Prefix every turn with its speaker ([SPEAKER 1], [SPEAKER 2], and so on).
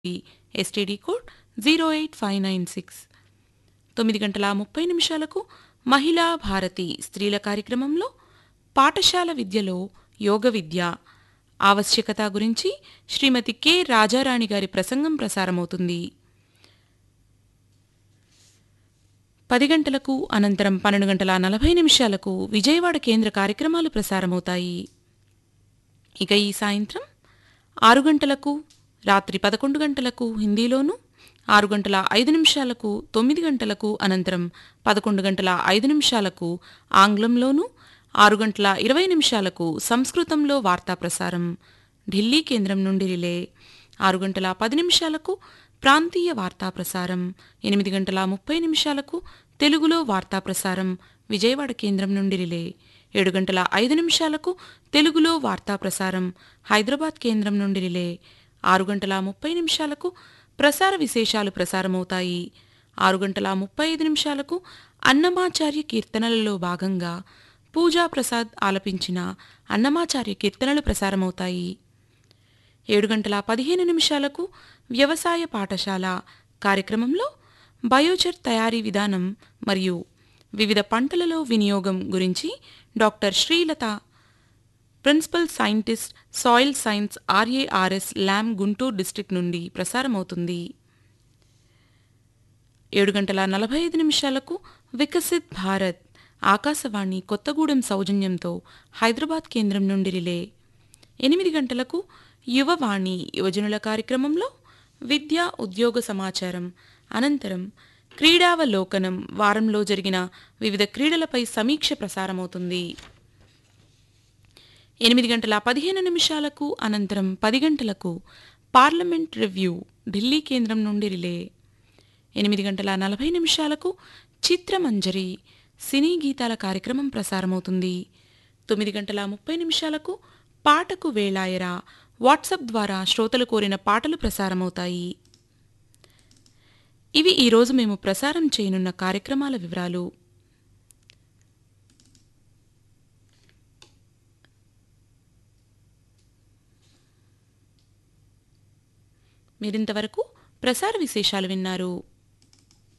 [SPEAKER 1] STD code zero eight five nine six తొమ్మిది గంటల ముప్పై నిమిషాలకు మహిళా భారతి స్త్రీల కార్యక్రమంలో పాఠశాల విద్యలో యోగ విద్య ఆవశ్యకత గురించి శ్రీమతి కె రాజారాణి గారి ప్రసంగం ప్రసారమవుతుంది పది గంటలకు అనంతరం పన్నెండు గంటల నలభై నిమిషాలకు విజయవాడ కేంద్ర కార్యక్రమాలు ప్రసారమవుతాయి ఇక ఈ సాయంత్రం ఆరు గంటలకు రాత్రి పదకొండు గంటలకు హిందీలోను ఆరు గంటల ఐదు నిమిషాలకు తొమ్మిది గంటలకు అనంతరం పదకొండు గంటల ఐదు నిమిషాలకు ఆంగ్లంలోను ఆరు గంటల ఇరవై నిమిషాలకు సంస్కృతంలో వార్తా ప్రసారం ఢిల్లీ కేంద్రం నుండి రిలే ఆరు గంటల పది నిమిషాలకు ప్రాంతీయ వార్తా ప్రసారం ఎనిమిది గంటల ముప్పై నిమిషాలకు తెలుగులో వార్తా ప్రసారం విజయవాడ కేంద్రం నుండి రిలే ఏడు గంటల ఐదు నిమిషాలకు తెలుగులో వార్తా ప్రసారం హైదరాబాద్ కేంద్రం నుండి రిలే ఆరు గంటల ముప్పై నిమిషాలకు ప్రసార విశేషాలు ప్రసారమవుతాయి ఆరు గంటల ముప్పై ఐదు నిమిషాలకు అన్నమాచార్య కీర్తనలలో భాగంగా పూజా ప్రసాద్ ఆలపించిన అన్నమాచార్య కీర్తనలు ప్రసారమవుతాయి ఏడు గంటల పదిహేను నిమిషాలకు వ్యవసాయ పాఠశాల కార్యక్రమంలో బయోచర్ తయారీ విధానం మరియు వివిధ పంటలలో వినియోగం గురించి doctor Srilatha principal scientist soil science RARS Lam Guntur district నుండి ప్రసారమవుతుంది ఏడు గంటల నలభై ఐదు నిమిషాలకు వికసిత్ భారత్ ఆకాశవాణి కొత్తగూడెం సౌజన్యంతో హైదరాబాద్ కేంద్రం నుండి రిలే ఎనిమిది గంటలకు యువవాణి యువజనుల కార్యక్రమంలో విద్యా ఉద్యోగ సమాచారం అనంతరం క్రీడావలోకనం వారంలో జరిగిన వివిధ క్రీడలపై సమీక్ష ప్రసారమవుతుంది ఎనిమిది గంటల పదిహేను నిమిషాలకు అనంతరం పది గంటలకు పార్లమెంట్ రివ్యూ ఢిల్లీ కేంద్రం నుండి రిలే ఎనిమిది గంటల నలభై నిమిషాలకు చిత్రమంజరి సినీ గీతాల కార్యక్రమం ప్రసారమవుతుంది తొమ్మిది గంటల ముప్పై నిమిషాలకు పాటకు వేళాయరా వాట్సాప్ ద్వారా శ్రోతలు కోరిన పాటలు ప్రసారమవుతాయి ఇవి ఈరోజు మేము ప్రసారం చేయనున్న కార్యక్రమాల వివరాలు మీరింతవరకు ప్రసార విశేషాలు విన్నారు